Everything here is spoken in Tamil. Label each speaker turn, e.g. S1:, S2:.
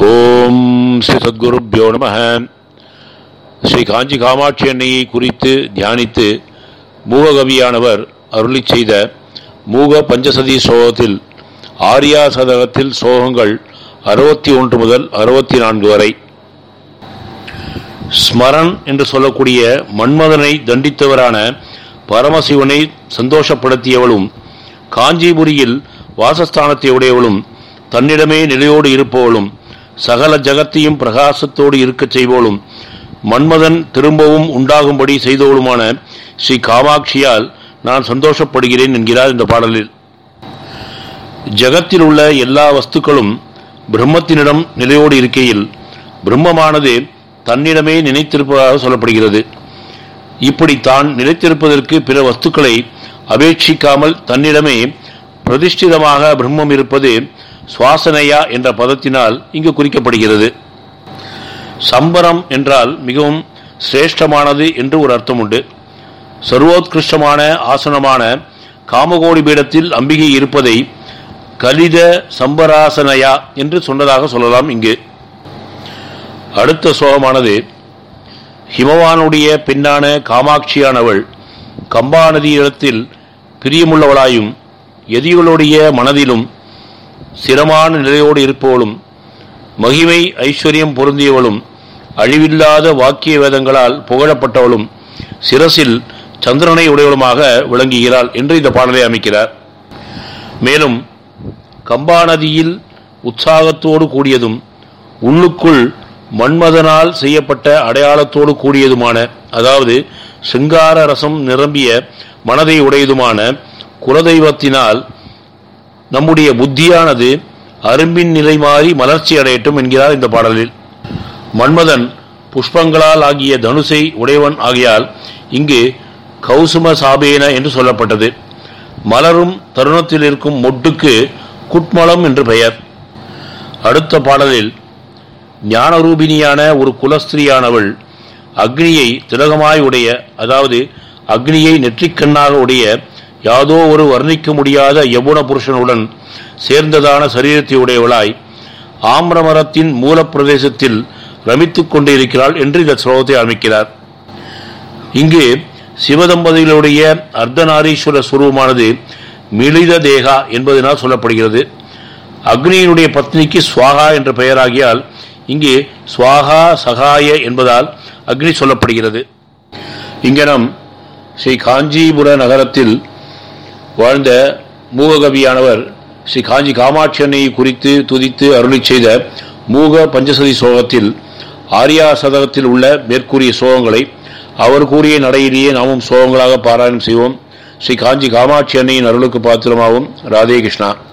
S1: ஓம் ஸ்ரீ சத்குருப்யோ நம ஸ்ரீ காஞ்சி காமாட்சி அன்னையை குறித்து தியானித்து மூககவியானவர் அருளி செய்த மூக பஞ்சசதி சோகத்தில் ஆரியா சதகத்தில் சோகங்கள் அறுபத்தி ஒன்று முதல் அறுபத்தி நான்கு வரை ஸ்மரன் என்று சொல்லக்கூடிய மன்மதனை தண்டித்தவரான பரமசிவனை சந்தோஷப்படுத்தியவளும் காஞ்சிபுரியில் வாசஸ்தானத்தை உடையவளும் தன்னிடமே நிலையோடு இருப்பவளும் சகல ஜகத்தையும் பிரகாசத்தோடு இருக்கச் செய்வோளும் மன்மதன் திரும்பவும் உண்டாகும்படி செய்தவளுமான ஸ்ரீ காமாட்சியால் நான் சந்தோஷப்படுகிறேன் என்கிறார் இந்த பாடலில் ஜகத்தில் உள்ள எல்லா வஸ்துக்களும் பிரம்மத்தினிடம் நிலையோடு இருக்கையில் பிரம்மமானது தன்னிடமே நினைத்திருப்பதாக சொல்லப்படுகிறது இப்படி தான் நிலைத்திருப்பதற்கு பிற வஸ்துக்களை அபேட்சிக்காமல் தன்னிடமே பிரதிஷ்டிதமாக பிரம்மம் இருப்பது சுவாசனையா என்ற பதத்தினால் இங்கு குறிக்கப்படுகிறது சம்பரம் என்றால் மிகவும் சிரேஷ்டமானது என்று ஒரு அர்த்தம் உண்டு சர்வோத்கிருஷ்டமான ஆசனமான காமகோடி பீடத்தில் அம்பிகை இருப்பதை கலித சம்பராசனையா என்று சொன்னதாக சொல்லலாம் இங்கு அடுத்த சோகமானது ஹிமவானுடைய பெண்ணான காமாட்சியானவள் கம்பா நதியிடத்தில் பிரியமுள்ளவளாயும் எதிகளுடைய மனதிலும் சிரமான நிலையோடு இருப்பவளும் மகிமை ஐஸ்வர்யம் பொருந்தியவளும் அழிவில்லாத வாக்கிய வேதங்களால் புகழப்பட்டவளும் சிரசில் சந்திரனை உடையவளுமாக விளங்குகிறாள் என்று இந்த பாடலை அமைக்கிறார் மேலும் கம்பா நதியில் உற்சாகத்தோடு கூடியதும் உள்ளுக்குள் மன்மதனால் செய்யப்பட்ட அடையாளத்தோடு கூடியதுமான அதாவது சிங்கார ரசம் நிரம்பிய மனதை உடையதுமான குலதெய்வத்தினால் நம்முடைய புத்தியானது அரும்பின் நிலை மாறி மலர்ச்சி அடையட்டும் என்கிறார் இந்த பாடலில் மன்மதன் புஷ்பங்களால் ஆகிய தனுசை உடையவன் ஆகியால் இங்கு கௌசும சாபேன என்று சொல்லப்பட்டது மலரும் தருணத்தில் இருக்கும் மொட்டுக்கு குட்மலம் என்று பெயர் அடுத்த பாடலில் ஞானரூபிணியான ஒரு குலஸ்திரியானவள் அக்னியை திலகமாய் உடைய அதாவது அக்னியை நெற்றிக்கண்ணாக உடைய யாதோ ஒரு வர்ணிக்க முடியாத யவுன புருஷனுடன் சேர்ந்ததான சரீரத்தை உடையவளாய் ஆம்ரமரத்தின் மூலப்பிரதேசத்தில் ரமித்துக் கொண்டிருக்கிறாள் என்று இந்த ஸ்லோகத்தை அமைக்கிறார் இங்கு சிவதம்பதிகளுடைய அர்த்தநாரீஸ்வர சுரூபமானது மிளித தேகா என்பதனால் சொல்லப்படுகிறது அக்னியினுடைய பத்னிக்கு ஸ்வாகா என்ற பெயராகியால் இங்கே ஸ்வாகா சகாய என்பதால் அக்னி சொல்லப்படுகிறது இங்கனம் ஸ்ரீ காஞ்சிபுர நகரத்தில் வாழ்ந்த மூககவியானவர் ஸ்ரீ காஞ்சி காமாட்சி அன்னையை குறித்து துதித்து அருளி செய்த மூக பஞ்சசதி சோகத்தில் ஆரியா சதகத்தில் உள்ள மேற்கூறிய சோகங்களை அவர் கூறிய நடையிலேயே நாமும் சோகங்களாக பாராயணம் செய்வோம் ஸ்ரீ காஞ்சி காமாட்சி அன்னையின் அருளுக்கு பாத்திரமாகும் ராதே கிருஷ்ணா